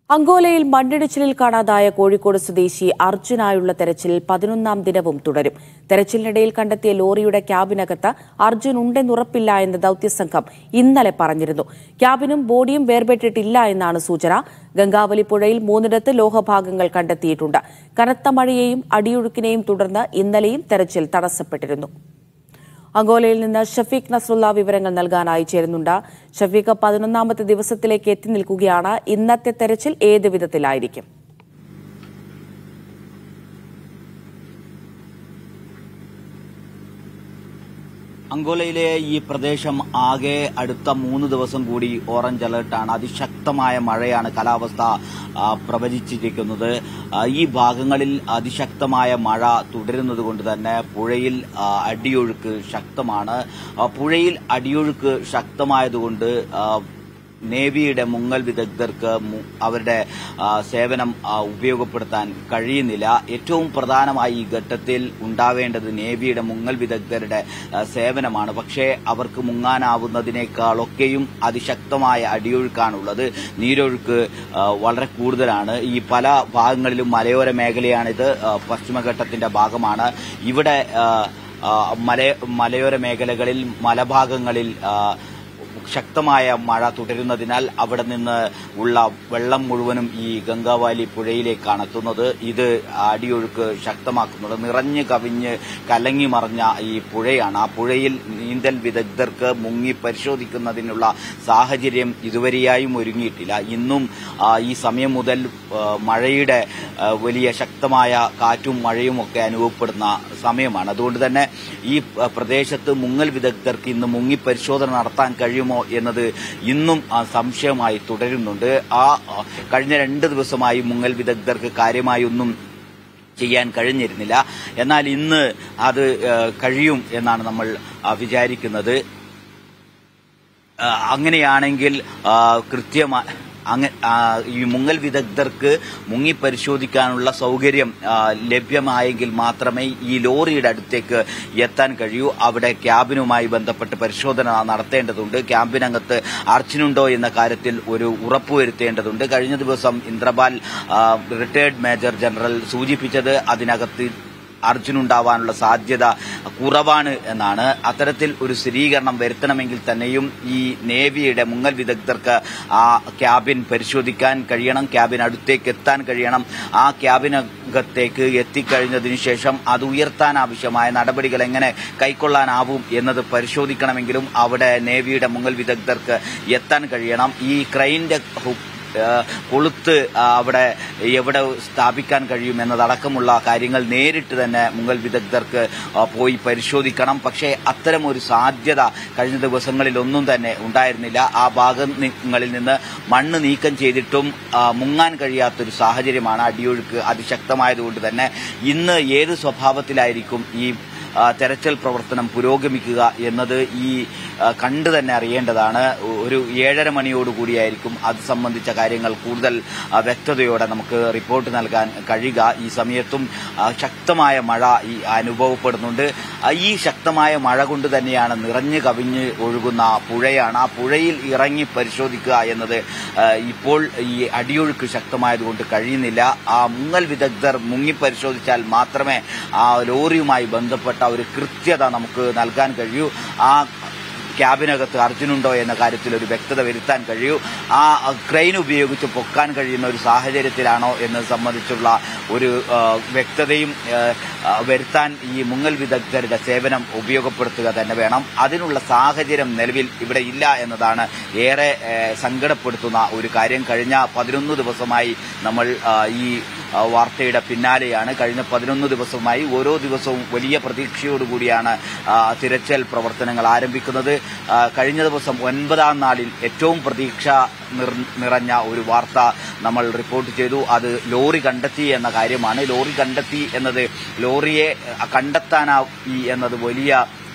അങ്കോലയിൽ മണ്ണിടിച്ചിലിൽ കാണാതായ കോഴിക്കോട് സ്വദേശി അർജുനായുള്ള തെരച്ചിൽ പതിനൊന്നാം ദിനവും തുടരും തെരച്ചിലിനിടയിൽ കണ്ടെത്തിയ ലോറിയുടെ ക്യാബിനകത്ത് അർജുൻ ഉണ്ടെന്നുറപ്പില്ല എന്ന് ദൌത്യസംഘം ഇന്നലെ പറഞ്ഞിരുന്നു ക്യാബിനും ബോഡിയും വേർപെട്ടിട്ടില്ല എന്നാണ് സൂചന ഗംഗാവലി പുഴയിൽ മൂന്നിടത്ത് ലോഹഭാഗങ്ങൾ കണ്ടെത്തിയിട്ടുണ്ട് കനത്ത മഴയെയും അടിയൊഴുക്കിനെയും തുടർന്ന് ഇന്നലെയും തെരച്ചിൽ തടസ്സപ്പെട്ടിരുന്നു അങ്കോലയിൽ നിന്ന് ഷഫീഖ് നസ്രുള്ള വിവരങ്ങൾ നൽകാനായി ചേരുന്നുണ്ട് ഷഫീഖ് പതിനൊന്നാമത്തെ ദിവസത്തിലേക്ക് എത്തി നിൽക്കുകയാണ് ഇന്നത്തെ തെരച്ചിൽ ഏത് വിധത്തിലായിരിക്കും അങ്കോലയിലെ ഈ പ്രദേശം ആകെ അടുത്ത മൂന്ന് ദിവസം കൂടി ഓറഞ്ച് അലർട്ടാണ് അതിശക്തമായ മഴയാണ് കാലാവസ്ഥ ആ, പ്രവചിച്ചിരിക്കുന്നത് ആ, ഈ ഭാഗങ്ങളിൽ അതിശക്തമായ മഴ തുടരുന്നത് കൊണ്ട് തന്നെ പുഴയിൽ ആ, അടിയൊഴുക്ക് ശക്തമാണ് ആ, പുഴയിൽ അടിയൊഴുക്ക് ശക്തമായതുകൊണ്ട് ആ, നേവിയുടെ മുങ്ങൽ വിദഗ്ധർക്ക് മു- അവരുടെ ആ, സേവനം ആ, ഉപയോഗപ്പെടുത്താൻ കഴിയുന്നില്ല ഏറ്റവും പ്രധാനമായി ഈ ഘട്ടത്തിൽ ഉണ്ടാവേണ്ടത് നേവിയുടെ മുങ്ങൽ വിദഗ്ധരുടെ ആ, സേവനമാണ് പക്ഷേ അവർക്ക് മുങ്ങാനാവുന്നതിനേക്കാളൊക്കെയും അതിശക്തമായ അടിയൊഴുക്കാണുള്ളത് നീരൊഴുക്ക് ആ, വളരെ കൂടുതലാണ് ഈ പല ഭാഗങ്ങളിലും മലയോര മേഖലയാണിത് ആ, പശ്ചിമഘട്ടത്തിന്റെ ഭാഗമാണ് ഇവിടെ ആ, ആ, മല മലയോര മേഖലകളിൽ മലഭാഗങ്ങളിൽ ആ, ശക്തമായ മഴ തുടരുന്നതിനാൽ അവിടെ നിന്ന് ഉള്ള വെള്ളം മുഴുവനും ഈ ഗംഗാവാലി പുഴയിലേക്കാണ് എത്തുന്നത് ഇത് അടിയൊഴുക്ക് ശക്തമാക്കുന്നത് നിറഞ്ഞു കവിഞ്ഞ് കലങ്ങി മറിഞ്ഞ ഈ പുഴയാണ് ആ പുഴയിൽ നീന്തൽ വിദഗ്ധർക്ക് മുങ്ങി പരിശോധിക്കുന്നതിനുള്ള സാഹചര്യം ഇതുവരെയായും ഒരുങ്ങിയിട്ടില്ല ഇന്നും ആ, ഈ സമയം മുതൽ ആ, മഴയുടെ ആ, വലിയ ശക്തമായ കാറ്റും മഴയും ഒക്കെ അനുഭവപ്പെടുന്ന സമയമാണ് അതുകൊണ്ട് തന്നെ ഈ ആ, പ്രദേശത്ത് മുങ്ങൽ വിദഗ്ധർക്ക് ഇന്ന് മുങ്ങി പരിശോധന നടത്താൻ കഴിയുമോ എന്നത് ഇന്നും ആ, സംശയമായി തുടരുന്നുണ്ട് ആ ആ, കഴിഞ്ഞ രണ്ട് ദിവസമായി മുങ്ങൽ വിദഗ്ധർക്ക് കാര്യമായി ഒന്നും ചെയ്യാൻ കഴിഞ്ഞിരുന്നില്ല എന്നാൽ ഇന്ന് അത് ആ, കഴിയും എന്നാണ് നമ്മൾ ആ, വിചാരിക്കുന്നത് ആ, അങ്ങനെയാണെങ്കിൽ ആ, കൃത്യമായി അങ്ങ ആ, ഈ മുങ്ങൽ വിദഗ്ധർക്ക് മുങ്ങി പരിശോധിക്കാനുള്ള സൗകര്യം ആ, ലഭ്യമായെങ്കിൽ മാത്രമേ ഈ ലോറിയുടെ അടുത്തേക്ക് എത്താൻ കഴിയൂ അവിടെ ക്യാബിനുമായി ബന്ധപ്പെട്ട് പരിശോധന നടത്തേണ്ടതുണ്ട് ക്യാമ്പിനകത്ത് അർച്ചനുണ്ടോ എന്ന കാര്യത്തിൽ ഒരു ഉറപ്പുവരുത്തേണ്ടതുണ്ട് കഴിഞ്ഞ ദിവസം ഇന്ദ്രപാൽ ആ, റിട്ടയർഡ് മേജർ ജനറൽ സൂചിപ്പിച്ചത് അതിനകത്ത് അർജുനുണ്ടാവാനുള്ള സാധ്യത കുറവാണ് എന്നാണ് അത്തരത്തിൽ ഒരു സ്ഥിരീകരണം വരുത്തണമെങ്കിൽ തന്നെയും ഈ നേവിയുടെ മുങ്ങൽ വിദഗ്ധർക്ക് ആ ക്യാബിൻ പരിശോധിക്കാൻ കഴിയണം ക്യാബിൻ അടുത്തേക്ക് എത്താൻ കഴിയണം ആ ക്യാബിനകത്തേക്ക് എത്തിക്കഴിഞ്ഞതിനു ശേഷം അത് ഉയർത്താൻ ആവശ്യമായ നടപടികൾ എങ്ങനെ കൈക്കൊള്ളാനാവും എന്നത് പരിശോധിക്കണമെങ്കിലും അവിടെ നേവിയുടെ മുങ്ങൽ വിദഗ്ധർക്ക് എത്താൻ കഴിയണം ഈ ക്രൈന്റെ ഹു- ഏഹ് കൊളുത്ത് ആ, അവിടെ എവിടെ സ്ഥാപിക്കാൻ കഴിയും എന്നതടക്കമുള്ള കാര്യങ്ങൾ നേരിട്ട് തന്നെ മുങ്ങൽ വിദഗ്ധർക്ക് ആ, പോയി പരിശോധിക്കണം പക്ഷേ അത്തരം ഒരു സാധ്യത കഴിഞ്ഞ ദിവസങ്ങളിലൊന്നും തന്നെ ഉണ്ടായിരുന്നില്ല ആ ഭാഗങ്ങളിൽ നിന്ന് മണ്ണ് നീക്കം ചെയ്തിട്ടും ആ, മുങ്ങാൻ കഴിയാത്തൊരു സാഹചര്യമാണ് അടിയൊഴുക്ക് അതിശക്തമായതുകൊണ്ട് തന്നെ ഇന്ന് ഏത് സ്വഭാവത്തിലായിരിക്കും ഈ ആ, തെരച്ചിൽ പ്രവർത്തനം പുരോഗമിക്കുക എന്നത് ഈ ആ, കണ്ടു തന്നെ അറിയേണ്ടതാണ് ഒരു ഏഴര മണിയോടുകൂടിയായിരിക്കും അത് സംബന്ധിച്ച കാര്യങ്ങൾ കൂടുതൽ ആ, വ്യക്തതയോടെ നമുക്ക് റിപ്പോർട്ട് നൽകാൻ കഴിയുക ഈ സമയത്തും ആ, ശക്തമായ മഴ ഈ അനുഭവപ്പെടുന്നുണ്ട് ആ, ഈ ശക്തമായ മഴ കൊണ്ട് തന്നെയാണ് നിറഞ്ഞു കവിഞ്ഞ് ഒഴുകുന്ന പുഴയാണ് ആ പുഴയിൽ ഇറങ്ങി പരിശോധിക്കുക എന്നത് ആ, ഇപ്പോൾ ഈ അടിയൊഴുക്ക് ശക്തമായതുകൊണ്ട് കഴിയുന്നില്ല ആ മുങ്ങൽ വിദഗ്ധർ മുങ്ങി പരിശോധിച്ചാൽ മാത്രമേ ആ ലോറിയുമായി ബന്ധപ്പെട്ട ഒരു കൃത്യത നമുക്ക് നൽകാൻ കഴിയൂ ആ ക്യാബിനകത്ത് അർജുനുണ്ടോ എന്ന കാര്യത്തിൽ ഒരു വ്യക്തത വരുത്താൻ കഴിയൂ ആ ക്രെയിൻ ഉപയോഗിച്ച് പൊക്കാൻ കഴിയുന്ന ഒരു സാഹചര്യത്തിലാണോ എന്നത് സംബന്ധിച്ചുള്ള ഒരു ആ, വ്യക്തതയും ആ, ആ, വരുത്താൻ ഈ മുങ്ങൽ വിദഗ്ധരുടെ സേവനം ഉപയോഗപ്പെടുത്തുക തന്നെ വേണം അതിനുള്ള സാഹചര്യം നിലവിൽ ഇവിടെ ഇല്ല എന്നതാണ് ഏറെ ഏ, സങ്കടപ്പെടുത്തുന്ന ഒരു കാര്യം കഴിഞ്ഞ പതിനൊന്ന് ദിവസമായി നമ്മൾ ആ, ഈ ആ, വാർത്തയുടെ പിന്നാലെയാണ് കഴിഞ്ഞ പതിനൊന്ന് ദിവസമായി ഓരോ ദിവസവും വലിയ പ്രതീക്ഷയോടുകൂടിയാണ് ആ, തിരച്ചിൽ പ്രവർത്തനങ്ങൾ ആരംഭിക്കുന്നത് ആ, കഴിഞ്ഞ ദിവസം ഒൻപതാം നാളിൽ ഏറ്റവും പ്രതീക്ഷ നിർ- നിറഞ്ഞ ഒരു വാർത്ത നമ്മൾ റിപ്പോർട്ട് ചെയ്തു അത് ലോറി കണ്ടെത്തി എന്ന കാര്യമാണ് ലോറി കണ്ടെത്തി എന്നത് ലോറിയെ കണ്ടെത്താനായി എന്നത് വലിയ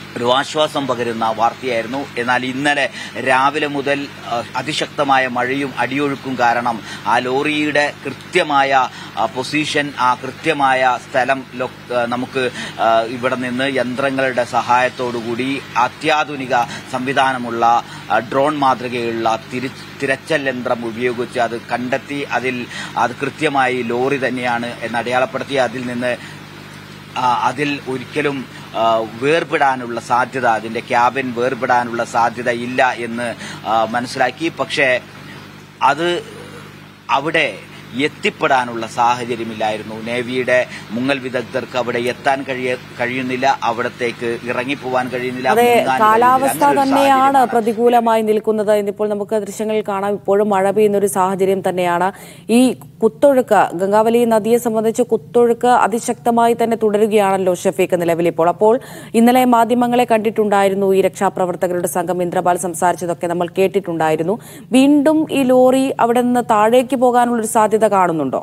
ഒരു ആശ്വാസം പകരുന്ന വാർത്തയായിരുന്നു എന്നാൽ ഇന്നലെ രാവിലെ മുതൽ ആ, അതിശക്തമായ മഴയും അടിയൊഴുക്കും കാരണം ആ ലോറിയുടെ കൃത്യമായ ആ, പൊസിഷൻ ആ കൃത്യമായ സ്ഥലം ലൊ- ആ, നമുക്ക് ആ, ഇവിടെ നിന്ന് യന്ത്രങ്ങളുടെ സഹായത്തോടുകൂടി അത്യാധുനിക സംവിധാനമുള്ള ആ, ഡ്രോൺ മാതൃകയുള്ള തിരി തിരച്ചൽ യന്ത്രം ഉപയോഗിച്ച് അത് കണ്ടെത്തി അതിൽ അത് കൃത്യമായി ലോറി തന്നെയാണ് എന്ന് അടയാളപ്പെടുത്തി അതിൽ നിന്ന് ആ, അതിൽ ഒരിക്കലും ആ, വേർപെടാനുള്ള സാധ്യത അതിന്റെ ക്യാബിൻ വേർപെടാനുള്ള സാധ്യത ഇല്ല എന്ന് ആ, മനസ്സിലാക്കി പക്ഷേ അത് അവിടെ എത്തിപ്പെടാനുള്ള സാഹചര്യമില്ലായിരുന്നു നേവിയുടെ മുങ്ങൽ വിദഗ്ധർക്ക് അവിടെ എത്താൻ കഴിയ കഴിയുന്നില്ല അവിടത്തേക്ക് ഇറങ്ങിപ്പോവാൻ കഴിയുന്നില്ല അതെ മുങ്ങാൻ കഴിയുന്നില്ല. കാലാവസ്ഥ അങ്ങനെ ഒരു തന്നെയാണ് സാഹചര്യമാണ്. പ്രതികൂലമായി നിൽക്കുന്നത് എന്നിപ്പോൾ നമുക്ക് ദൃശ്യങ്ങളിൽ കാണാം ഇപ്പോഴും മഴ പെയ്യുന്ന ഒരു സാഹചര്യം തന്നെയാണ് ഈ കുത്തൊഴുക്ക് ഗംഗാവലി നദിയെ സംബന്ധിച്ച് കുത്തൊഴുക്ക് അതിശക്തമായി തന്നെ തുടരുകയാണല്ലോ ഷഫീഖ് നിലവിൽ ഇപ്പോൾ അപ്പോൾ ഇന്നലെ മാധ്യമങ്ങളെ കണ്ടിട്ടുണ്ടായിരുന്നു ഈ രക്ഷാപ്രവർത്തകരുടെ സംഘം ഇന്ദ്രപാൽ സംസാരിച്ചതൊക്കെ നമ്മൾ കേട്ടിട്ടുണ്ടായിരുന്നു വീണ്ടും ഈ ലോറി അവിടെ നിന്ന് താഴേക്ക് പോകാനുള്ള ഒരു സാധ്യത കാണുന്നുണ്ടോ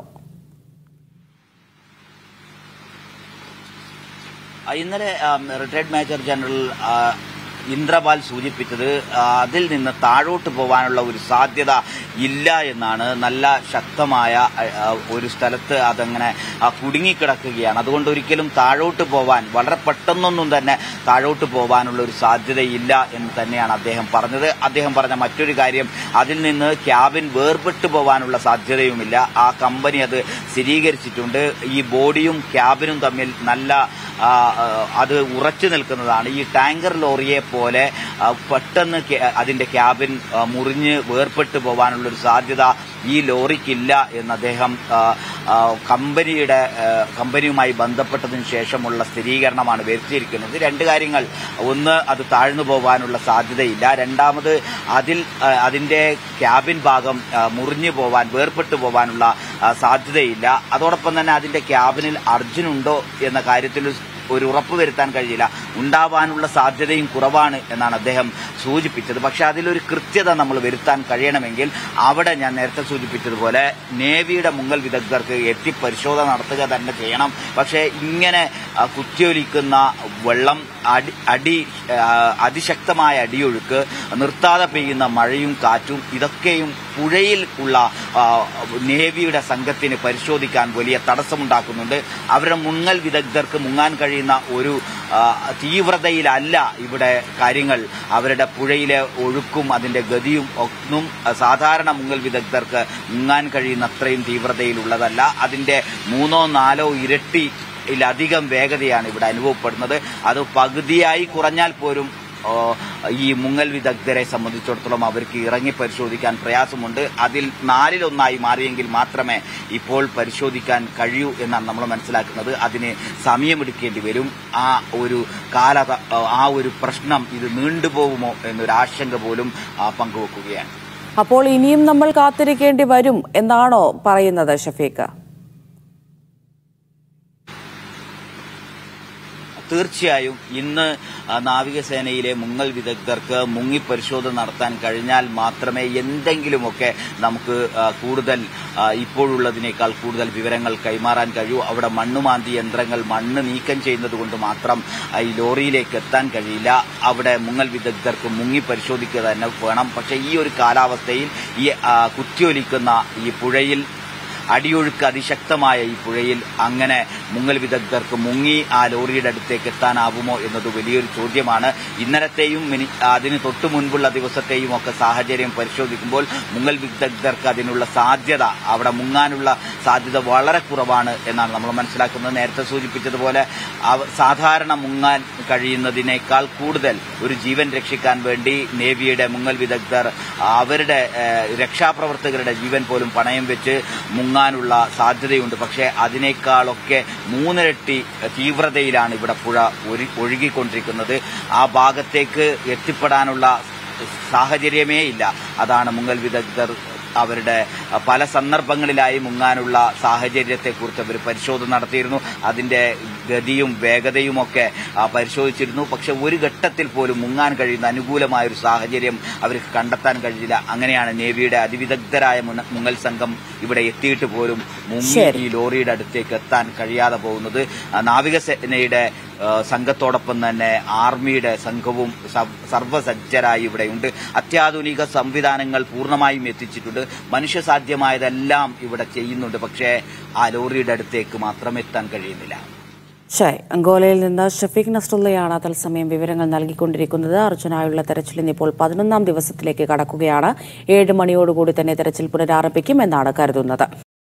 ആ, ഇന്നലെ റിട്ടയർഡ് മേജർ ജനറൽ ആ, ഇന്ദ്രപാൽ സൂചിപ്പിച്ചത് ആ, അതിൽ നിന്ന് താഴോട്ട് പോകാനുള്ള ഒരു സാധ്യത ഇല്ല എന്നാണ് നല്ല ശക്തമായ ആ, ആ, ഒരു സ്ഥലത്ത് അതങ്ങനെ ആ, കുടുങ്ങിക്കിടക്കുകയാണ് അതുകൊണ്ട് ഒരിക്കലും താഴോട്ട് പോവാൻ വളരെ പെട്ടെന്നൊന്നും തന്നെ താഴോട്ട് പോകാനുള്ള ഒരു സാധ്യതയില്ല എന്ന് തന്നെയാണ് അദ്ദേഹം പറഞ്ഞത് അദ്ദേഹം പറഞ്ഞ മറ്റൊരു കാര്യം അതിൽ നിന്ന് ക്യാബിൻ വേർപെട്ടു പോകാനുള്ള സാധ്യതയുമില്ല ആ കമ്പനി അത് സ്ഥിരീകരിച്ചിട്ടുണ്ട് ഈ ബോഡിയും ക്യാബിനും തമ്മിൽ നല്ല ആ, ആ, അത് ഉറച്ചു നിൽക്കുന്നതാണ് ഈ ടാങ്കർ ലോറിയെ പോലെ ആ, പെട്ടെന്ന് ക്യാ- അതിന്റെ ക്യാബിൻ ആ, മുറിഞ്ഞ് വേർപെട്ടു പോകാനുള്ള ഒരു സാധ്യത ഈ ലോറിക്കില്ല എന്ന് അദ്ദേഹം ആ, ആ, കമ്പനിയുടെ ആ, കമ്പനിയുമായി ബന്ധപ്പെട്ടതിന് ശേഷമുള്ള സ്ഥിരീകരണമാണ് വരുത്തിയിരിക്കുന്നത് രണ്ട് കാര്യങ്ങൾ ഒന്ന് അത് താഴ്ന്നു പോകാനുള്ള സാധ്യതയില്ല രണ്ടാമത് അതിൽ ആ, അതിന്റെ ക്യാബിൻ ഭാഗം ആ, മുറിഞ്ഞു പോവാൻ വേർപെട്ടു പോകാനുള്ള ആ, സാധ്യതയില്ല അതോടൊപ്പം തന്നെ അതിന്റെ ക്യാബിനിൽ അർജുനുണ്ടോ എന്ന കാര്യത്തിൽ ഒരു ഒരു ഉറപ്പ് വരുത്താൻ കഴിയില്ല ഉണ്ടാവാനുള്ള സാധ്യതയും കുറവാണ് എന്നാണ് അദ്ദേഹം സൂചിപ്പിച്ചത് പക്ഷെ അതിലൊരു കൃത്യത നമ്മൾ വരുത്താൻ കഴിയണമെങ്കിൽ അവിടെ ഞാൻ നേരത്തെ സൂചിപ്പിച്ചതുപോലെ നേവിയുടെ മുങ്ങൽ വിദഗ്ധർക്ക് എത്തി പരിശോധന നടത്തുക തന്നെ ചെയ്യണം പക്ഷേ ഇങ്ങനെ ആ, കുത്തിയൊലിക്കുന്ന വെള്ളം അടി അടി ആ, അതിശക്തമായ അടിയൊഴുക്ക് നിർത്താതെ പെയ്യുന്ന മഴയും കാറ്റും ഇതൊക്കെയും പുഴയിൽ ഉള്ള ആ, നേവിയുടെ സംഘത്തിന് പരിശോധിക്കാൻ വലിയ തടസ്സമുണ്ടാക്കുന്നുണ്ട് അവരുടെ മുങ്ങൽ വിദഗ്ധർക്ക് മുങ്ങാൻ കഴിയുന്ന ഒരു ആ, തീവ്രതയിലല്ല ഇവിടെ കാര്യങ്ങൾ അവരുടെ പുഴയിലെ ഒഴുക്കും അതിന്റെ ഗതിയും ഒന്നും സാധാരണ മുങ്ങൽ വിദഗ്ധർക്ക് മുങ്ങാൻ കഴിയുന്ന അത്രയും തീവ്രതയിലുള്ളതല്ല അതിന്റെ മൂന്നോ നാലോ ഇരട്ടി ിലധികം വേഗതയാണ് ഇവിടെ അനുഭവപ്പെടുന്നത് അത് പകുതിയായി കുറഞ്ഞാൽ പോലും ഓ, ഈ മുങ്ങൽ വിദഗ്ധരെ സംബന്ധിച്ചിടത്തോളം അവർക്ക് ഇറങ്ങി പരിശോധിക്കാൻ പ്രയാസമുണ്ട് അതിൽ നാലിലൊന്നായി മാറിയെങ്കിൽ മാത്രമേ ഇപ്പോൾ പരിശോധിക്കാൻ കഴിയൂ എന്നാണ് നമ്മൾ മനസ്സിലാക്കുന്നത് അതിന് സമയമെടുക്കേണ്ടി വരും ആ ഒരു കാല ആ ഒരു പ്രശ്നം ഇത് നീണ്ടുപോകുമോ എന്നൊരു ആശങ്ക പോലും ആ, പങ്കുവെക്കുകയാണ് അപ്പോൾ ഇനിയും നമ്മൾ കാത്തിരിക്കേണ്ടി വരും എന്നാണോ പറയുന്നത് ഷഫീഖ് തീർച്ചയായും ഇന്ന് ആ, നാവികസേനയിലെ മുങ്ങൽ വിദഗ്ധർക്ക് മുങ്ങി പരിശോധന നടത്താൻ കഴിഞ്ഞാൽ മാത്രമേ എന്തെങ്കിലുമൊക്കെ നമുക്ക് ആ, കൂടുതൽ ആ, ഇപ്പോഴുള്ളതിനേക്കാൾ കൂടുതൽ വിവരങ്ങൾ കൈമാറാൻ കഴിയൂ അവിടെ മണ്ണുമാന്തി യന്ത്രങ്ങൾ മണ്ണ് നീക്കം ചെയ്യുന്നത് കൊണ്ട് മാത്രം ആ, ഈ ലോറിയിലേക്ക് എത്താൻ കഴിയില്ല അവിടെ മുങ്ങൽ വിദഗ്ധർക്ക് മുങ്ങി പരിശോധിക്കുക തന്നെ വേണം പക്ഷേ ഈ ഒരു കാലാവസ്ഥയിൽ ഈ ആ, കുത്തിയൊലിക്കുന്ന ഈ പുഴയിൽ അടിയൊഴുക്ക് അതിശക്തമായ ഈ പുഴയിൽ അങ്ങനെ മുങ്ങൽ വിദഗ്ധർക്ക് മുങ്ങി ആ ലോറിയുടെ അടുത്തേക്ക് എത്താനാവുമോ എന്നത് വലിയൊരു ചോദ്യമാണ് ഇന്നലത്തെയും മിനി- അതിന് തൊട്ടു മുൻപുള്ള ദിവസത്തെയും ഒക്കെ സാഹചര്യം പരിശോധിക്കുമ്പോൾ മുങ്ങൽ വിദഗ്ധർക്ക് അതിനുള്ള സാധ്യത അവിടെ മുങ്ങാനുള്ള സാധ്യത വളരെ കുറവാണ് എന്നാണ് നമ്മൾ മനസ്സിലാക്കുന്നത് നേരത്തെ സൂചിപ്പിച്ചതുപോലെ അവ- സാധാരണ മുങ്ങാൻ കഴിയുന്നതിനേക്കാൾ കൂടുതൽ ഒരു ജീവൻ രക്ഷിക്കാൻ വേണ്ടി നേവിയുടെ മുങ്ങൽ വിദഗ്ധർ അവരുടെ ഏഹ്, രക്ഷാപ്രവർത്തകരുടെ ജീവൻ പോലും പണയം വെച്ച് മുങ്ങാനുള്ള സാധ്യതയുണ്ട് പക്ഷേ അതിനേക്കാളൊക്കെ മൂന്നിരട്ടി തീവ്രതയിലാണ് ഇവിടെ പുഴ ഒഴി- ഒഴുകിക്കൊണ്ടിരിക്കുന്നത് ആ ഭാഗത്തേക്ക് എത്തിപ്പെടാനുള്ള സാഹചര്യമേ ഇല്ല അതാണ് മുങ്ങൽ വിദഗ്ധർ അവരുടെ അഹ്, പല സന്ദർഭങ്ങളിലായി മുങ്ങാനുള്ള സാഹചര്യത്തെക്കുറിച്ച് അവർ പരിശോധന നടത്തിയിരുന്നു അതിന്റെ ഗതിയും വേഗതയുമൊക്കെ ആ, പരിശോധിച്ചിരുന്നു പക്ഷെ ഒരു ഘട്ടത്തിൽ പോലും മുങ്ങാൻ കഴിയുന്ന അനുകൂലമായ ഒരു സാഹചര്യം അവർക്ക് കണ്ടെത്താൻ കഴിഞ്ഞില്ല അങ്ങനെയാണ് നേവിയുടെ അതിവിദഗ്ധരായ മുന- മുങ്ങൽ സംഘം ഇവിടെ എത്തിയിട്ട് പോലും മുങ്ങി ശരി. ഈ ലോറിയുടെ അടുത്തേക്ക് എത്താൻ കഴിയാതെ പോകുന്നത് ആ, നാവികസേനയുടെ ആ, സംഘത്തോടൊപ്പം തന്നെ ആർമിയുടെ സംഘവും സ- സർവ്വസജ്ജരായി ഇവിടെയുണ്ട് അത്യാധുനിക സംവിധാനങ്ങൾ പൂർണ്ണമായും എത്തിച്ചിട്ടുണ്ട് മനുഷ്യസാധ്യമായതെല്ലാം ഇവിടെ ചെയ്യുന്നുണ്ട് പക്ഷേ ആ ലോറിയുടെ അടുത്തേക്ക് മാത്രം എത്താൻ കഴിയുന്നില്ല ശരി അങ്കോലയിൽ നിന്ന് ഷഫീഖ് നസ്രുള്ളയാണ് തത്സമയം വിവരങ്ങൾ നൽകിക്കൊണ്ടിരിക്കുന്നത് അർജുനായുള്ള തെരച്ചിൽ ഇന്നിപ്പോൾ പതിനൊന്നാം ദിവസത്തിലേക്ക് കടക്കുകയാണ് ഏഴ് മണിയോടുകൂടി തന്നെ തെരച്ചിൽ പുനരാരംഭിക്കും എന്നാണ് കരുതുന്നത്